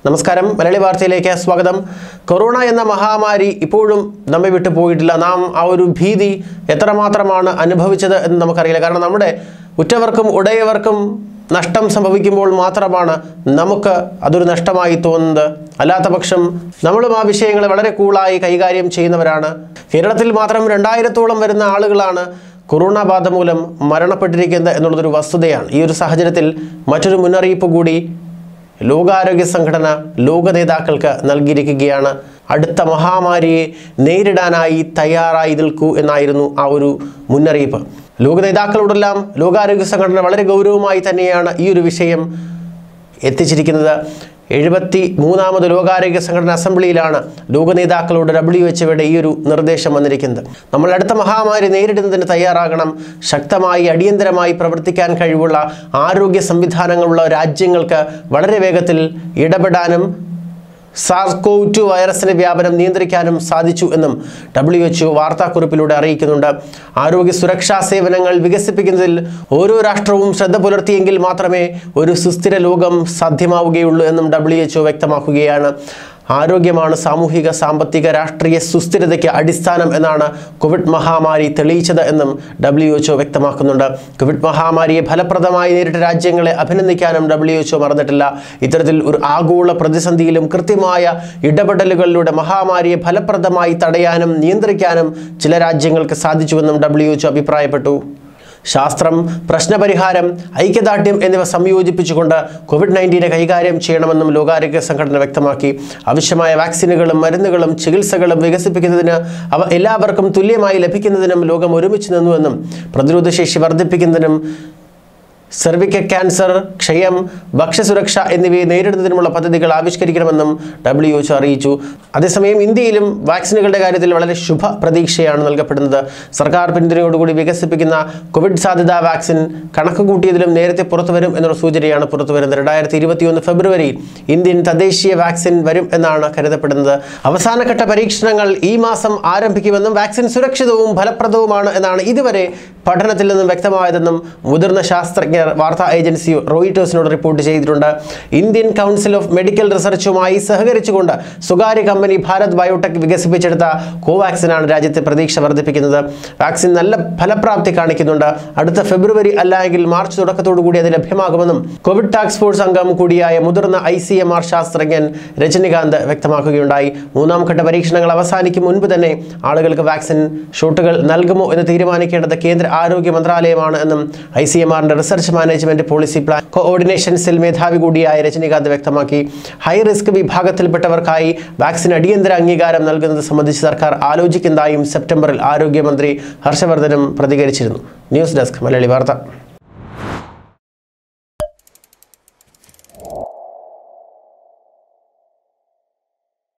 നമസ്കാരം മലയാളി വാർത്തയിലേക്ക് സ്വാഗതം കൊറോണ എന്ന മഹാമാരി ഇപ്പോഴും നമ്മെ വിട്ടു പോയിട്ടില്ല നാം ആ ഒരു ഭീതി എത്രമാത്രമാണ് അനുഭവിച്ചത് എന്ന് നമുക്കറിയില്ല കാരണം നമ്മുടെ ഉറ്റവർക്കും ഉടയവർക്കും നഷ്ടം സംഭവിക്കുമ്പോൾ മാത്രമാണ് നമുക്ക് അതൊരു നഷ്ടമായി തോന്നുന്നത് അല്ലാത്ത പക്ഷം നമ്മളും ആ വിഷയങ്ങളെ വളരെ കൂളായി കൈകാര്യം ചെയ്യുന്നവരാണ് കേരളത്തിൽ മാത്രം രണ്ടായിരത്തോളം വരുന്ന ആളുകളാണ് കൊറോണ ബാധ മൂലം മരണപ്പെട്ടിരിക്കുന്നത് എന്നുള്ളതൊരു വസ്തുതയാണ് ഈ ഒരു സാഹചര്യത്തിൽ മറ്റൊരു മുന്നറിയിപ്പ് കൂടി ലോകാരോഗ്യ സംഘടന ലോക നേതാക്കൾക്ക് നൽകിയിരിക്കുകയാണ് അടുത്ത മഹാമാരിയെ നേരിടാനായി തയ്യാറായി നിൽക്കൂ എന്നായിരുന്നു ആ ഒരു മുന്നറിയിപ്പ് ലോക നേതാക്കളോടെല്ലാം ലോകാരോഗ്യ സംഘടന വളരെ ഗൗരവമായി തന്നെയാണ് ഈ ഒരു വിഷയം എത്തിച്ചിരിക്കുന്നത് എഴുപത്തി മൂന്നാമത് ലോകാരോഗ്യ സംഘടന അസംബ്ലിയിലാണ് ലോക നേതാക്കളോട് ഡബ്ല്യു എച്ച് ഒയുടെ ഈ ഒരു നിർദ്ദേശം വന്നിരിക്കുന്നത് നമ്മൾ അടുത്ത മഹാമാരി നേരിടുന്നതിന് തയ്യാറാകണം ശക്തമായി അടിയന്തരമായി പ്രവർത്തിക്കാൻ കഴിവുള്ള ആരോഗ്യ സംവിധാനങ്ങളുള്ള രാജ്യങ്ങൾക്ക് വളരെ വേഗത്തിൽ ഇടപെടാനും സാർസ്കോവ് ടു വൈറസിന്റെ വ്യാപനം നിയന്ത്രിക്കാനും സാധിച്ചു എന്നും ഡബ്ല്യു എച്ച് വാർത്താക്കുറിപ്പിലൂടെ അറിയിക്കുന്നുണ്ട് ആരോഗ്യ സുരക്ഷാ സേവനങ്ങൾ വികസിപ്പിക്കുന്നതിൽ ഓരോ രാഷ്ട്രവും ശ്രദ്ധ പുലർത്തിയെങ്കിൽ മാത്രമേ ഒരു സുസ്ഥിര ലോകം സാധ്യമാവുകയുള്ളൂ എന്നും ഡബ്ല്യു എച്ച് വ്യക്തമാക്കുകയാണ് ആരോഗ്യമാണ് സാമൂഹിക സാമ്പത്തിക രാഷ്ട്രീയ സുസ്ഥിരതയ്ക്ക് അടിസ്ഥാനം എന്നാണ് കോവിഡ് മഹാമാരി തെളിയിച്ചത് എന്നും ഡബ്ല്യു എച്ച് വ്യക്തമാക്കുന്നുണ്ട് കോവിഡ് മഹാമാരിയെ ഫലപ്രദമായി നേരിട്ട രാജ്യങ്ങളെ അഭിനന്ദിക്കാനും ഡബ്ല്യു എച്ച് മറന്നിട്ടില്ല ഇത്തരത്തിൽ ഒരു ആഗോള പ്രതിസന്ധിയിലും കൃത്യമായ ഇടപെടലുകളിലൂടെ മഹാമാരിയെ ഫലപ്രദമായി തടയാനും നിയന്ത്രിക്കാനും ചില രാജ്യങ്ങൾക്ക് സാധിച്ചുവെന്നും ഡബ്ല്യു എച്ച് അഭിപ്രായപ്പെട്ടു ശാസ്ത്രം പ്രശ്നപരിഹാരം ഐക്യദാർഢ്യം എന്നിവ സംയോജിപ്പിച്ചുകൊണ്ട് കോവിഡ് നയൻറ്റീനെ കൈകാര്യം ചെയ്യണമെന്നും ലോകാരോഗ്യ സംഘടന വ്യക്തമാക്കി ആവശ്യമായ വാക്സിനുകളും മരുന്നുകളും ചികിത്സകളും വികസിപ്പിക്കുന്നതിന് അവ എല്ലാവർക്കും തുല്യമായി ലഭിക്കുന്നതിനും ലോകം ഒരുമിച്ച് നിന്നുവെന്നും പ്രതിരോധശേഷി വർദ്ധിപ്പിക്കുന്നതിനും സെർവിക്കൽ ക്യാൻസർ ക്ഷയം ഭക്ഷ്യസുരക്ഷ എന്നിവയെ നേരിടുന്നതിനുമുള്ള പദ്ധതികൾ ആവിഷ്കരിക്കണമെന്നും ഡബ്ല്യു എച്ച് അറിയിച്ചു അതേസമയം ഇന്ത്യയിലും വാക്സിനുകളുടെ കാര്യത്തിൽ വളരെ ശുഭ പ്രതീക്ഷയാണ് നൽകപ്പെടുന്നത് സർക്കാർ പിന്തുണയോടുകൂടി വികസിപ്പിക്കുന്ന കോവിഡ് സാധ്യതാ വാക്സിൻ കണക്ക് കൂട്ടിയതിലും നേരത്തെ പുറത്തുവരും എന്നുള്ള സൂചനയാണ് പുറത്തുവരുന്നത് രണ്ടായിരത്തി ഇരുപത്തിയൊന്ന് ഫെബ്രുവരി ഇന്ത്യൻ തദ്ദേശീയ വാക്സിൻ വരും എന്നാണ് കരുതപ്പെടുന്നത് അവസാനഘട്ട പരീക്ഷണങ്ങൾ ഈ മാസം ആരംഭിക്കുമെന്നും വാക്സിൻ സുരക്ഷിതവും ഫലപ്രദവുമാണ് എന്നാണ് ഇതുവരെ പഠനത്തിൽ നിന്നും വ്യക്തമായതെന്നും മുതിർന്ന ശാസ്ത്രജ്ഞർ വാർത്താ ഏജൻസി റോയിറ്റേഴ്സിനോട് റിപ്പോർട്ട് ചെയ്തിട്ടുണ്ട് ഇന്ത്യൻ കൗൺസിൽ ഓഫ് മെഡിക്കൽ റിസർച്ചുമായി സഹകരിച്ചുകൊണ്ട് സ്വകാര്യ കമ്പനി ഭാരത് ബയോടെക് വികസിപ്പിച്ചെടുത്ത കോവാക്സിനാണ് രാജ്യത്തെ പ്രതീക്ഷ വർദ്ധിപ്പിക്കുന്നത് വാക്സിൻ നല്ല ഫലപ്രാപ്തി കാണിക്കുന്നുണ്ട് അടുത്ത ഫെബ്രുവരി അല്ലെങ്കിൽ മാർച്ച് തുടക്കത്തോടുകൂടി അത് ലഭ്യമാകുമെന്നും കോവിഡ് ടാസ്ക് ഫോഴ്സ് അംഗം കൂടിയായ മുതിർന്ന ഐ സി എം ആർ ശാസ്ത്രജ്ഞൻ രജനികാന്ത് വ്യക്തമാക്കുകയുണ്ടായി മൂന്നാം ഘട്ട പരീക്ഷണങ്ങൾ അവസാനിക്കും മുൻപ് തന്നെ ആളുകൾക്ക് വാക്സിൻ ഷോട്ടുകൾ നൽകുമോ എന്ന് തീരുമാനിക്കേണ്ടത് കേന്ദ്ര ആരോഗ്യ മന്ത്രാലയമാണ് എന്നും ഐ സി എം ആറിന്റെ research management policy plan coordination cell മേധാവി കൂടിയായ രജനികാന്ത് വ്യക്തമാക്കി ഹൈ റിസ്ക് വിഭാഗത്തിൽപ്പെട്ടവർക്കായി വാക്സിൻ അടിയന്തര അംഗീകാരം നൽകുന്നത് സംബന്ധിച്ച് സർക്കാർ ആലോചിക്കുന്നതായും സെപ്റ്റംബറിൽ ആരോഗ്യമന്ത്രി ഹർഷവർദ്ധനും പ്രതികരിച്ചിരുന്നു ന്യൂസ് ഡെസ്ക് മലയാളി വാർത്ത